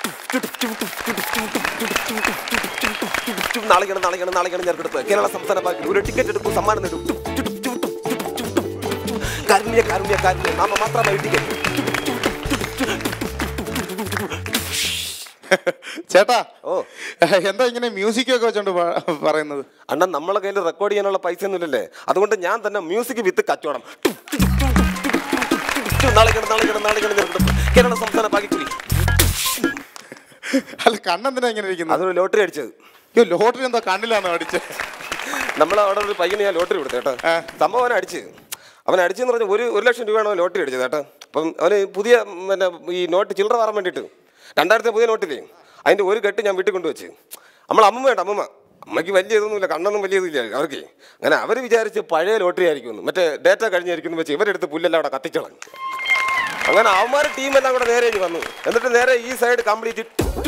നാളെയാണ് നാളെയാണ് നാളെയാണ് ഞാൻ എടുത്തത് കേരള സംസ്ഥാന ബാങ്കിൽ ഒരു ടിക്കറ്റ് എടുക്കും സമ്മാനം നേടും കാരുണ്യ കാരുണ്യ കാരുണ്യ നാമ മാത്രമായി ടിക്കറ്റ് ചേട്ടാ ഓ എന്താ ഇങ്ങനെ മ്യൂസിക് ഒക്കെ വെച്ചോണ്ട് പ- പറയുന്നത് അണ്ണൻ നമ്മളെ കയ്യിൽ റെക്കോർഡ് ചെയ്യാനുള്ള പൈസ ഒന്നുമില്ലല്ലേ അതുകൊണ്ട് ഞാൻ തന്നെ മ്യൂസിക് വിത്ത് കച്ചവടം നാളെയാണ് നാളെയാണ് നാളെയാണ് ഞാൻ എടുത്തത് കേരള സംസ്ഥാന ഭാഗ്യക്കുറി അല്ല കണ്ണെന്തിനാ ഇങ്ങനെ ഇരിക്കുന്നത് അതൊരു ലോട്ടറി അടിച്ചത് അയ്യോ ലോട്ടറി എന്താ കണ്ണിലാണോ അടിച്ചത് നമ്മൾ അവിടെ ഒരു പയ്യന് ഞാൻ ലോട്ടറി കൊടുത്തു കേട്ടോ ആ. സംഭവം അവനെ അടിച്ച് അവൻ അടിച്ചെന്ന് പറഞ്ഞാൽ ഒരു ഒരു ലക്ഷം രൂപയാണ് അവൻ ലോട്ടറി അടിച്ചത് കേട്ടോ അപ്പം അവന് പുതിയ പിന്നെ ഈ നോട്ട് ചില്ലറ മാറാൻ വേണ്ടിയിട്ട് രണ്ടായിരത്തി പുതിയ നോട്ടില്ലേ അതിൻ്റെ ഒരു കെട്ട് ഞാൻ വീട്ടിൽ കൊണ്ടുവച്ച് നമ്മൾ അമ്മ വേണ്ട അമ്മമ്മ അമ്മയ്ക്ക് വലിയ ഇതൊന്നുമില്ല കണ്ണൊന്നും വലിയ ഇതില്ല അവർക്ക് അങ്ങനെ അവർ വിചാരിച്ച് പഴയ ലോട്ടറി ആയിരിക്കുമെന്ന് മറ്റേ ഡേറ്റ കഴിഞ്ഞായിരിക്കും വെച്ച് ഇവരെടുത്ത് പുല്ലെല്ലാം അവിടെ കത്തിച്ചോളാം അങ്ങനെ അവന്മാർ ടീമെല്ലാം കൂടെ നേരെ ഇങ്ങ് വന്നു എന്നിട്ട് നേരെ ഈ സൈഡ് കംപ്ലീറ്റ്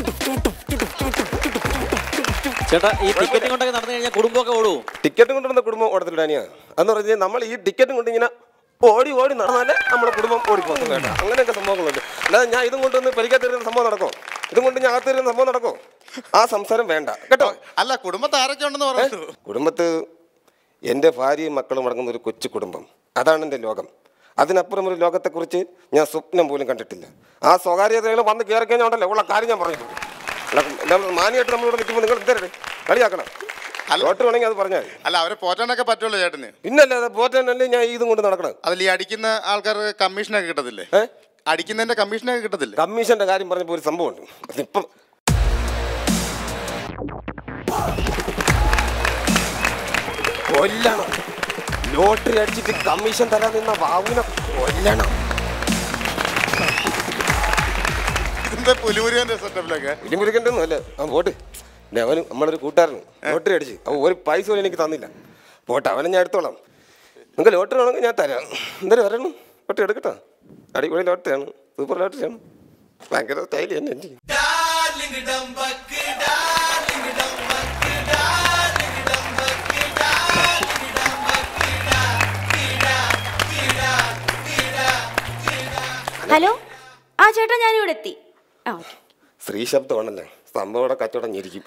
ചേട്ടാ ഈ ടിക്കറ്റ് കൊണ്ടൊക്കെ നടന്നു കഴിഞ്ഞാൽ കുടുംബമൊക്കെ ഓടൂ ടിക്കറ്റും കൊണ്ടുവന്ന കുടുംബം ഓടത്തില്ലാനിയാ എന്ന് പറഞ്ഞാൽ നമ്മൾ ഈ ടിക്കറ്റും കൊണ്ട് ഇങ്ങനെ ഓടി ഓടി നടന്നാലേ നമ്മുടെ കുടുംബം ഓടിപ്പോകും വേണ്ട അങ്ങനെയൊക്കെ സംഭവങ്ങളുണ്ട് അല്ലാതെ ഞാൻ ഇതും കൊണ്ടുവന്ന് പരിക്കാത്തിരുന്ന സംഭവം നടക്കോ ഇതും കൊണ്ട് ഞാൻ അകത്തിരുന്ന സംഭവം നടക്കോ ആ സംസാരം വേണ്ട കേട്ടോ അല്ല കുടുംബത്ത് ആരൊക്കെ ഉണ്ടെന്ന് പറഞ്ഞു കുടുംബത്ത് എൻ്റെ ഭാര്യയും മക്കളും അടങ്ങുന്ന ഒരു കൊച്ചു കുടുംബം അതാണ് എൻ്റെ ലോകം അതിനപ്പുറം ഒരു ലോകത്തെക്കുറിച്ച് ഞാൻ സ്വപ്നം പോലും കണ്ടിട്ടില്ല ആ സ്വകാര്യതകൾ വന്ന് കയറി കഴിഞ്ഞാൽ ഉണ്ടല്ലോ ഉള്ള കാര്യം ഞാൻ പറഞ്ഞിട്ടുണ്ട് അല്ല, നമ്മൾ മാനിയായിട്ട് നമ്മളിവിടെ നിൽക്കുമ്പോൾ നിങ്ങൾ എന്തരേ കളിയാക്കണം ലോട്ടറി വേണമെങ്കിൽ അത് പറഞ്ഞാൽ മതി അല്ല അവരെ പോറ്റാനൊക്കെ പറ്റുമല്ലോ ചേട്ടന് പിന്നല്ലാതെ പോറ്റാനല്ലേ ഞാൻ ഇതും കൊണ്ട് നടക്കണം അതിൽ ഈ അടിക്കുന്ന ആൾക്കാർക്ക് കമ്മീഷനൊക്കെ കിട്ടത്തില്ലേ ഏ? അടിക്കുന്നതിന്റെ കമ്മീഷനൊക്കെ കിട്ടത്തില്ലേ കമ്മീഷന്റെ കാര്യം പറഞ്ഞപ്പോൾ ഒരു സംഭവമുണ്ട് അതിപ്പം കൊല്ലണം ലോട്ടറി അടിച്ചിട്ട് കമ്മീഷൻ തരാൻ നിന്ന വാവുനെ കൊല്ലണം എന്താ പുലിമുരുകന്റെ സെറ്റപ്പിലൊക്കെ ഇലിമുരുകൻ്റെ അല്ല ആ പോട്ട് പിന്നെ അവനും നമ്മളൊരു കൂട്ടുകാരനും ലോട്ടറി അടിച്ച് അവൻ ഒരു പൈസ പോലും എനിക്ക് തന്നില്ല പോട്ടെ അവനെ ഞാൻ എടുത്തോളാം നിങ്ങൾക്ക് ലോട്ടറി വേണമെങ്കിൽ ഞാൻ തരാം എന്തായാലും വരണം ലോട്ടറി എടുക്കട്ടോ അടിപൊളി ലോട്ടറിയാണ് സൂപ്പർ ലോട്ടറിയാണ് ഭയങ്കര സ്റ്റൈൽ തന്നെ എനിക്ക് ഹലോ ആ ചേട്ടാ ഞാനിവിടെ എത്തി ആ ഓക്കെ സ്ത്രീ ശബ്ദമാണല്ലേ സംഭവം ഇവിടെ കച്ചവടം ഞെരിക്കും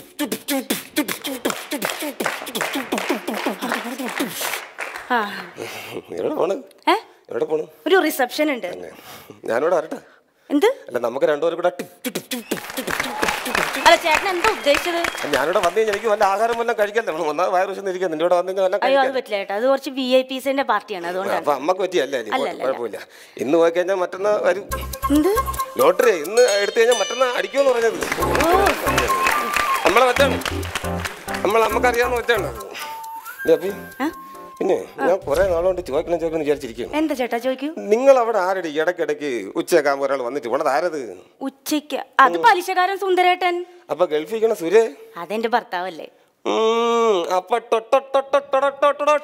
ആ എവിടെ പോണ് ഏ എവിടെ പോണ് ഒരു റിസപ്ഷൻ ഉണ്ട് തന്നെ ഞാനിവിടെ വരട്ടെ എന്ത് അല്ല നമുക്ക് രണ്ടുപേരും കൂടെ ടിക് ടിക് ടിക് ടിക് ടിക് ടിക് ടിക് അല്ല ചേട്ടൻ എന്താ ഉദ്ദേശിച്ചത് ഞാനിവിടെ വന്നു കഴിഞ്ഞാൽ എനിക്ക് വല്ല ആഹാരം വല്ലതും കഴിക്കല്ലേ നമ്മൾ ഒന്നാമത് വയറ് വിശന്ന് ഇരിക്കാൻ നിന്റെ ഇവിടെ വന്നു കഴിഞ്ഞാൽ വല്ല അയ്യോ അത് കഴിക്കാൻ പറ്റില്ല ചേട്ടാ അത് കുറച്ച് വി ഐ പിസിന്റെ പാർട്ടിയാണ് അതുകൊണ്ടാണ് അപ്പൊ അമ്മക്ക് പറ്റിയല്ലേ അല്ല, അല്ല, അല്ല. കുഴപ്പമില്ല ഇന്ന് പോയി കഴിഞ്ഞാൽ മറ്റന്നാ വരും എന്ത് ലോട്ടറി ഇന്ന് എടുത്തു കഴിഞ്ഞാൽ മറ്റന്നാ അടിക്കുമെന്ന് പറഞ്ഞത് നമ്മളെ വെച്ചാണ് നമ്മൾ നമുക്കറിയാവുന്ന വെച്ചാണ് ഇല്ലേ അപ്പി? ആ? പിന്നെ ഞാൻ കുറെ നാളുകൊണ്ട് ചോദിക്കണം ചോദിക്കണം വിചാരിച്ചിരിക്കുന്നു എന്താ ചേട്ടാ ചോദിക്കൂ നിങ്ങൾ അവിടെ ആരടി ഇടയ്ക്കിടയ്ക്ക് ഉച്ചയാകുമ്പോൾ ഒരാൾ വന്നിട്ട് പോണത് ആരത് ഉച്ചയ്ക്ക് അത് പലിശക്കാരൻ സുന്ദരേട്ടൻ അപ്പൊ ഗൾഫിൽ സുരേ അതെന്റെ ഭർത്താവല്ലേ ഉം, അപ്പൊ ടൊട്ടൊട്ടൊട്ടൊട്ടൊട്ടൊട്ടൊട്ടൊ.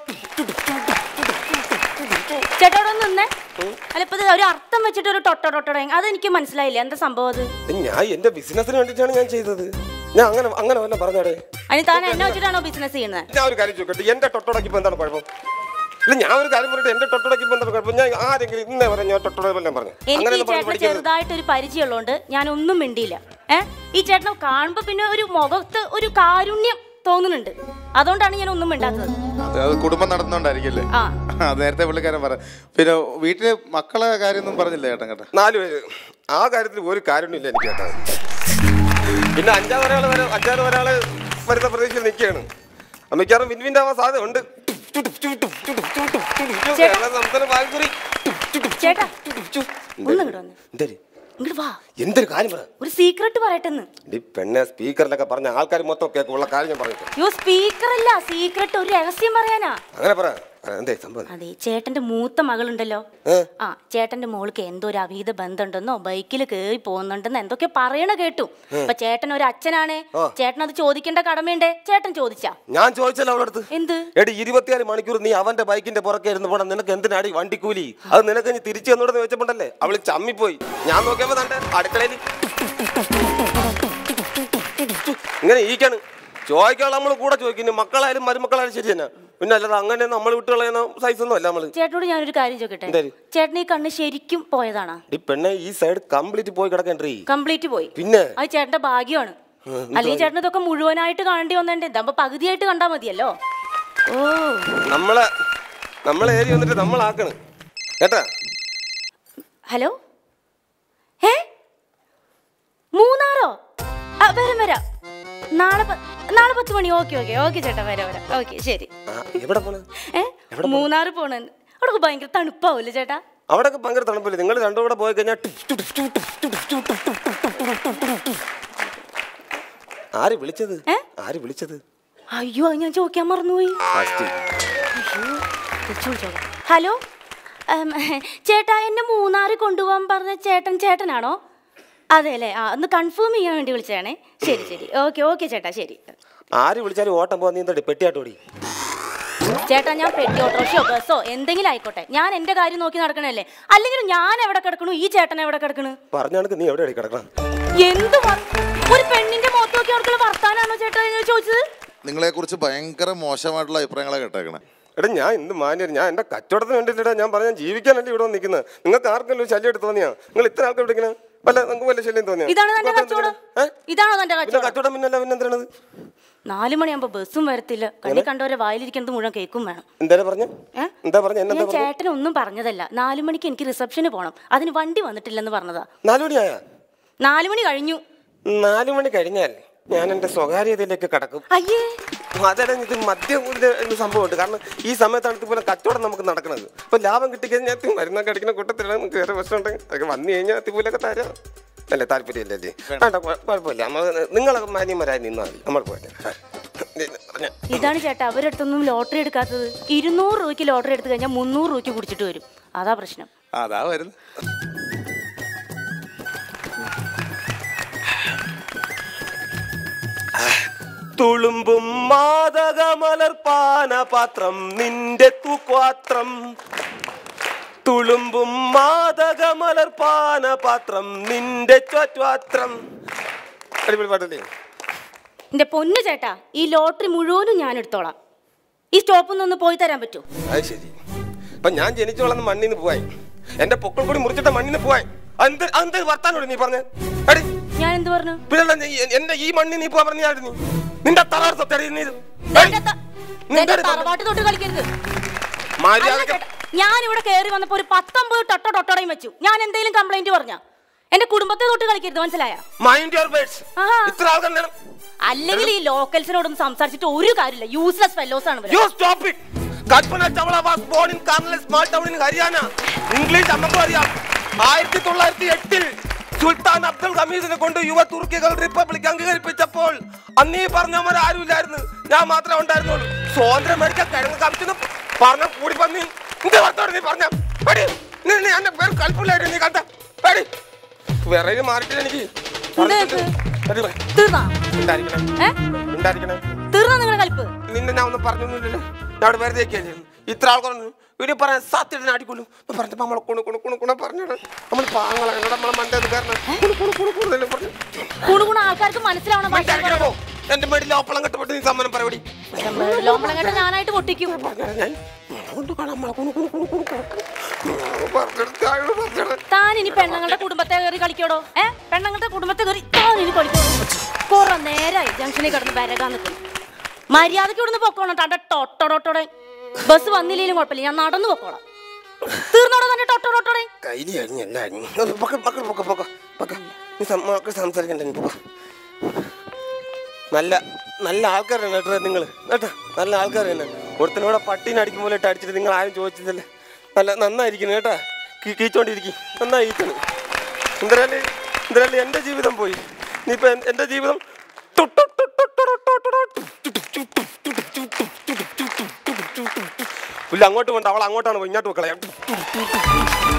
ചേട്ടാ അവിടെ ഒന്ന് നിന്നേ അല്ല ഇപ്പൊ ഇത് ഒരു അർത്ഥം വെച്ചിട്ട് ഒരു ടൊട്ടോ ടൊട്ടോ അത് എനിക്ക് മനസ്സിലായില്ല എന്താ സംഭവം അത് ഞാൻ എന്റെ ബിസിനസിന് വേണ്ടിയിട്ടാണ് ഞാൻ ചെയ്തത് ഞാൻ അങ്ങനെ അങ്ങനെ വല്ല പറഞ്ഞാടേ അതിന് താൻ എന്നെ വെച്ചിട്ടാണോ ബിസിനസ് ചെയ്യുന്നത് ഞാൻ ഒരു കാര്യം ചോദിക്കട്ടെ എന്റെ ടൊട്ടോടക്ക് ഇപ്പൊ എന്താണ് കുഴപ്പം ഇല്ല ഞാൻ ഒരു കാര്യം പറഞ്ഞിട്ട് എന്റെ ടൊട്ടോടക്ക് ഇപ്പൊ എന്താണ് കുഴപ്പം ഞാൻ ആരെങ്കിലും ഇന്നേ വരെ ഞാൻ ടൊട്ടോടെ വല്ലതും പറഞ്ഞു എനിക്ക് ഈ അങ്ങനെയൊന്നും പറഞ്ഞ് ചേട്ടന് പഠിക്കരുത് ചെറുതായിട്ട് ഒരു പരിചയമുള്ളതുകൊണ്ട് ഞാൻ ഒന്നും മിണ്ടിയില്ല ഏ ഈ ചേട്ടനെ കാണുമ്പോ പിന്നെ ഒരു മുഖത്ത് ഒരു കാരുണ്യം തോന്നുന്നുണ്ട് അതുകൊണ്ടാണ് ഞാൻ ഒന്നും മിണ്ടാത്തത് അത് കുടുംബം നടത്തുന്നോണ്ടായിരിക്കല്ലേ ആ അത് നേരത്തെ പുള്ളിക്കാരൻ പറ പിന്നെ വീട്ടില് മക്കളെ കാര്യമൊന്നും പറഞ്ഞില്ല ചേട്ടൻ കേട്ടോ നാല് പേര് ആ കാര്യത്തിൽ ഒരു കാര്യമില്ല എനിക്ക് കേട്ടോ പിന്നെ അഞ്ചാറ് ഒരാൾ വരെ അഞ്ചാറ് ഒരാള് വരുന്ന പ്രതീക്ഷയിൽ നിൽക്കുകയാണ് മിക്കവാറും വിൻവിൻ്റെ ആവാൻ സാധ്യത ഉണ്ട് കേരള സംസ്ഥാന ബാങ്കുറി ചേട്ടാ ഒന്ന് ഇങ്ങോട്ട് വന്ന് എന്തേ ഇങ്ങോട്ട് വാ എന്തൊരു കാര്യം പറ ഒരു സീക്രട്ട് പറയട്ടെന്ന് ഈ പെണ്ണെ സ്പീക്കറിലൊക്കെ പറഞ്ഞ ആൾക്കാർ മൊത്തം കേൾക്കുള്ള കാര്യം ഞാൻ പറഞ്ഞു യോ സ്പീക്കർ അല്ല സീക്രട്ട് ഒരു രഹസ്യം പറയാനാ അങ്ങനെ പറ പറ, എന്തേ സംഭവം അതെ ചേട്ടന്റെ മൂത്ത മകളുണ്ടല്ലോ ഏ? ആ ചേട്ടന്റെ മോൾക്ക് എന്തോ ഒരു അവിഹിത ബന്ധമുണ്ടെന്നോ ബൈക്കിൽ കയറി പോകുന്നുണ്ടെന്നോ എന്തൊക്കെ പറയണ കേട്ടു അപ്പൊ ചേട്ടൻ ഒരു അച്ഛനാണേ ചേട്ടൻ അത് ചോദിക്കേണ്ട കടമയുണ്ടേ ചേട്ടൻ ചോദിച്ചാ ഞാൻ ചോദിച്ചല്ലോ അവളുടെ അടുത്ത് എന്ത് എടി ഇരുപത്തിയാറ് മണിക്കൂർ നീ അവന്റെ ബൈക്കിന്റെ പുറകെ ഇരുന്ന് പോണം നിനക്ക് എന്തിനാടി വണ്ടിക്കൂലി അത് നിനക്ക് ഇനി തിരിച്ചു തന്നോടെന്ന് വെച്ചപ്പോണ്ടല്ലേ അവള് ചമ്മിപ്പോയി ഞാൻ നോക്കിയപ്പോ തന്റെ അടുക്കളയിൽ ഇങ്ങനെ ഈക്കാണ് ചോദിക്കാനുള്ള നമ്മൾ കൂടെ ചോദിക്കുന്നു മക്കളായാലും മരുമക്കളായാലും ശരി തന്നെ പിന്നെ അല്ലാതെ അങ്ങനെ നമ്മൾ വിട്ട് കളയുന്ന സൈസ് ഒന്നും അല്ല നമ്മള് ചേട്ടനോട് ഞാനൊരു കാര്യം ചോദിക്കട്ടെ എന്തായാലും? ചേട്ടൻ ഈ കണ്ണ് ശരിക്കും പോയതാണാ ഈ പെണ്ണെ ഈ സൈഡ് കംപ്ലീറ്റ് പോയി കിടക്കണ്ടേ കംപ്ലീറ്റ് പോയി പിന്നെ അത് ചേട്ടന്റെ ഭാഗ്യമാണ് അല്ലെങ്കിൽ ചേട്ടൻ ഇതൊക്കെ മുഴുവനായിട്ട് കാണേണ്ടി വന്നേണ്ടേ ഇതാകുമ്പോ പകുതിയായിട്ട് കണ്ടാ മതിയല്ലോ ഓ നമ്മളെ നമ്മളെ ഏരി വന്നിട്ട് നമ്മളാക്കണ് കേട്ടാ ഹലോ ഏ മൂന്നാറോ ആ, വരാം വരാം നാളെ പ- നാളെ പത്ത് മണി ഓക്കെ ഓക്കെ ഓക്കെ ചേട്ടാ വരാം വരാം ഓക്കെ ശരി ആ, എവിടെ പോണത് ഏ മൂന്നാറ് പോണെന്ന് അവിടെ ഭയങ്കര തണുപ്പാവൂല്ലേ ചേട്ടാ അവിടെയൊക്കെ ഭയങ്കര തണുപ്പില്ല നിങ്ങൾ രണ്ടും കൂടെ പോയി കഴിഞ്ഞാൽ ടിഫ് ടിഫ് ടിഫ് ടിഫ് ടിഫ് ടിഫ് ടിഫ് ടിഫ് ടിഫ് ടിഫ് ടിഫ് ടിഫ് ടിഫ്. ആര് വിളിച്ചത് ഏ? ആര് വിളിച്ചത് അയ്യോ അത് ഞാൻ ചോദിക്കാൻ മറന്നുപോയി ഫസ്റ്റ്. അയ്യോ, വിളിച്ചു വിളിച്ചോളാം. ഹലോ ഉം, ചേട്ടാ എന്നെ മൂന്നാറ് കൊണ്ടുപോകാൻ പറഞ്ഞ ചേട്ടൻ ചേട്ടനാണോ അതെ അല്ലേ ആ ഒന്ന് കൺഫേം ചെയ്യാൻ വേണ്ടി വിളിച്ചതാണേ ശരി ശരി ഓക്കെ ഓക്കെ ചേട്ടാ ശരി ആര് വിളിച്ചാലും ഓട്ടം പോകാൻ നീ എന്താ പെട്ടിയാട്ടോടി ചേട്ടാ ഞാൻ പെട്ടി ഓട്ടോറിക്ഷയോ ബസ്സോ എന്തെങ്കിലും ആയിക്കോട്ടെ ഞാൻ എന്റെ കാര്യം നോക്കി നടക്കണല്ലേ അല്ലെങ്കിൽ ഞാൻ എവിടെ കിടക്കണു ഈ ചേട്ടൻ എവിടെ കിടക്കണു പറഞ്ഞ കണക്ക് നീ എവിടെ കിടക്കണം എന്ത് വർ- ഒരു പെണ്ണിന്റെ മുഖത്ത് നോക്കി അവർക്കുള്ള വർത്താനാണോ ചേട്ടാ നിങ്ങൾ ചോദിച്ചത് നിങ്ങളെ കുറിച്ച് ഭയങ്കര മോശമായിട്ടുള്ള അഭിപ്രായങ്ങളെ കേട്ടേക്കണേ എടാ ഞാൻ എന്ത് മാന്യൻ ഞാൻ എൻ്റെ കച്ചവടത്തിന് വേണ്ടിയിട്ടാ ഞാൻ പറഞ്ഞ ജീവിക്കാനല്ലേ ഇവിടെ നിൽക്കുന്നത് നിങ്ങൾക്ക് ആർക്കെങ്കിലും ഒരു ശല്യം എടുത്ത് തോന്നിയാ നിങ്ങൾ ഇത്ര ആൾക്കാർ വിളിക്കണേ വല്ല നിങ്ങൾക്ക് വല്ല ശല്യം തോന്നിയാ ഇതാണ് തന്റെ കച്ചവടം ഇതാണോ തന്റെ പിന്നെ കച്ചവടം കച്ചവടം പിന്നല്ല പിന്നെ എന്തിനാണത് നാലു മണിയാകുമ്പോ ബസ്സും വരത്തില്ല കണ്ണി കണ്ടവരെ വായിലിരിക്കുന്നത് മുഴുവൻ കേൾക്കും വേണം എന്താ പറഞ്ഞ ഏ? എന്താ പറഞ്ഞ എന്നെന്താ ഞാൻ പറഞ്ഞ ചേട്ടനൊന്നും പറഞ്ഞതല്ല നാലു മണിക്ക് എനിക്ക് റിസപ്ഷന് പോകണം അതിന് വണ്ടി വന്നിട്ടില്ലെന്ന് പറഞ്ഞതാ നാലു മണിയായ നാലു മണി കഴിഞ്ഞു നാലു മണി കഴിഞ്ഞാൽ ഞാൻ എൻ്റെ സ്വകാര്യതയിലേക്ക് കടക്കും അയ്യേ അതാണ് ഇത് മദ്യം ഒരു സംഭവമുണ്ട് കാരണം ഈ സമയത്താണ് ഇതുപോലെ കച്ചവടം നമുക്ക് നടക്കുന്നത് അപ്പൊ ലാഭം കിട്ടിക്കഴിഞ്ഞാൽ മരുന്നൊക്കെ അടിക്കുന്ന കൂട്ടത്തിലാണ് നമുക്ക് വേറെ പ്രശ്നം ഉണ്ടെങ്കിൽ അതൊക്കെ വന്നു കഴിഞ്ഞാൽ ഇതുപോലെയൊക്കെ തരാം അല്ലേ താല്പര്യമില്ല അല്ലേ വേണ്ട കുഴ- കുഴപ്പമില്ല നമ്മൾ നിങ്ങളൊക്കെ മാന്യന്മാരായി നിന്നാൽ മതി നമ്മൾ പോയിട്ട് പറഞ്ഞ ഇതാണ് ചേട്ടാ അവരുടെ അടുത്തൊന്നും ലോട്ടറി എടുക്കാത്തത് ഇരുന്നൂറ് രൂപയ്ക്ക് ലോട്ടറി എടുത്തു കഴിഞ്ഞാൽ മുന്നൂറ് രൂപയ്ക്ക് കുടിച്ചിട്ട് വരും അതാ പ്രശ്നം അതാ വരുന്നു തുളുമ്പും മാതകമലർ പാനപാത്രം നിന്റെ തൂക്വാത്രം തുളുമ്പും മാതകമലർ പാനപാത്രം നിന്റെ ചോറ്റ്വാത്രം അടിപൊളി പാട്ടല്ലേ എന്റെ പൊന്നു ചേട്ടാ ഈ ലോട്ടറി മുഴുവനും ഞാൻ എടുത്തോളാം ഈ സ്റ്റോപ്പിൽ നിന്ന് പോയി തരാൻ പറ്റൂ അത് ശരി അപ്പൊ ഞാൻ ജനിച്ചു വളർന്ന മണ്ണിൽ നിന്ന് പോവാൻ എന്റെ പൊക്കൾ കൂടി മുറിച്ചിട്ട മണ്ണിൽ നിന്ന് പോവാൻ അതെന്ത് അതെന്ത് വർത്താനോട് നീ പറഞ്ഞ അടി ഞാൻ എന്ത് പറഞ്ഞു പിന്നെ നീ എന്റെ ഈ മണ്ണിൽ നീ പോവാൻ പറഞ്ഞ ഞാൻ നീ നിന്റെ തളർത്ത തെടി നീ ഇത്. ഏയ്! എന്റെ ത- നിന്റെ എന്റെ അടുത്ത് തറവാട്ട് തൊട്ട് കളിക്കരുത് അല്ല മര്യാദക്ക് ചേട്ടാ, ഞാൻ ഇവിടെ കയറി വന്നപ്പോ ഒരു പത്തൊമ്പത് ടൊട്ടോ ടൊട്ടോടയും വെച്ചു ഞാൻ എന്തെങ്കിലും കംപ്ലൈന്റ് പറഞ്ഞ എന്റെ കുടുംബത്തെ തൊട്ട് കളിക്കരുത് മനസ്സിലായ മൈൻഡ് യുവർ വേർഡ്സ് ആഹാ. ഇത്ര ആൾക്കാർ വേണം അല്ലെങ്കിൽ ഈ ലോക്കൽസിനോടൊന്നും സംസാരിച്ചിട്ട് ഒരു കാര്യമില്ല യൂസ്ലെസ് ഫെല്ലോസ് ആണ് ഇവര്. You stop it Kalpana Chawla was born in Karnal small town in Haryana English നമുക്കും അറിയാം ആയിരത്തി തൊള്ളായിരത്തി എട്ടിൽ സുൽത്താൻ അബ്ദുൽ ഹമീദിനെ കൊണ്ട് യുവ തുർക്കികൾ റിപ്പബ്ലിക് അംഗീകരിപ്പിച്ചപ്പോൾ അന്നീ പറഞ്ഞവർ ആരുമില്ലായിരുന്നു ഞാൻ മാത്രമേ ഉണ്ടായിരുന്നുള്ളൂ സ്വാതന്ത്ര്യം മേടിക്കാൻ കിഴങ്ങ് കമിച്ചെന്ന് പറഞ്ഞ കൂടി പന്നി എന്ത് വർത്തോടെ നീ പറഞ്ഞ പടി നീ നീ എന്റെ പേര് കൽപ്പില്ലായിട്ട് നീ കണ്ട പടി വിറയിൽ മാറിയിട്ടില്ല എനിക്ക് എന്താ ഇത്? പടി, പടി. തീർന്നാ ഉണ്ടായിരിക്കണേ ഏ ഉണ്ടായിരിക്കണേ തീർന്നാ നിങ്ങളുടെ കൽപ്പ് നിന്നെ ഞാൻ ഒന്നും പറഞ്ഞൊന്നുമില്ലല്ലോ ഞാൻ അവിടെ വെറുതെ ഒക്കെയല്ലേ ഇത്ര ആൾക്കാരൊന്നും വീഡിയോ പറയാൻ സാധ്യത അടിക്കൊള്ളു പറഞ്ഞപ്പോ നമ്മളെ കുണു കുണു കുണു കുണ പറഞ്ഞത് നമ്മൾ പാങ്ങളെ എന്നോട് നമ്മളെ മണ്ടേന്ന് കാരണം കുണു കുണു കുണു കുണു എന്ന് പറഞ്ഞു കുണുകുണ ആൾക്കാർക്ക് മനസ്സിലാവണം ഭാഷ ഇതായിരിക്കണം പോ. എന്റെ മേടിൽ ഓപ്പളം കെട്ടപ്പെട്ട് നീ സമ്മാനം പറയടി ലോമ്പളം കേട്ട ഞാനായിട്ട് പൊട്ടിക്കും പറഞ്ഞത് ഞാൻ കൊണ്ട് കാണാം നമ്മളെ കുണു കുണു കുണു കുണു കുണു പറഞ്ഞെടുത്ത് അയാള് പറഞ്ഞത് താൻ ഇനി പെണ്ണുങ്ങളുടെ കുടുംബത്തെ കയറി കളിക്കോടോ ഏ പെണ്ണുങ്ങളുടെ കുടുംബത്തെ കയറി താൻ ഇനി കളിക്കോടോ കുറെ നേരായി ജംഗ്ഷനിൽ കിടന്ന് വരകാൻ നിൽക്കും മര്യാദയ്ക്ക് ഇവിടുന്ന് പൊക്കോണം തന്റെ ടൊട്ടോടോട്ടോടെ ബസ് വന്നില്ലെങ്കിലും കുഴപ്പമില്ല ഞാൻ നടന്നു പൊക്കോളാം തീർന്നോടോ തന്റെ ടൊട്ടോടോട്ടോടെ കയ്യിൽ കഴിഞ്ഞ എല്ലാരും പൊക്ക പൊക്ക പൊക്ക പൊക്ക പൊക്ക നീ മക്കൾ സംസാരിക്കണ്ട നീ പൊക്ക നല്ല നല്ല ആൾക്കാരാണ് കേട്ടോ നിങ്ങൾ കേട്ടോ നല്ല ആൾക്കാരാണ് ഒരുത്തനോടെ പട്ടീനെ അടിക്കും പോലെ ഇട്ട് അടിച്ചിട്ട് നിങ്ങൾ ആരും ചോദിച്ചില്ലല്ലേ നല്ല നന്നായിരിക്കുന്നു കേട്ടാ കീ കീച്ചോണ്ടിരിക്കും നന്നായിരിക്കുന്നു എന്തരല്ലേ എന്തരല്ലേ എൻ്റെ ജീവിതം പോയി നീ ഇപ്പൊ എൻ്റെ ജീവിതം പുല്ല അങ്ങോട്ട് പോകണ്ട അവൾ അങ്ങോട്ടാണ് പോയി ഇങ്ങോട്ട് കളയാം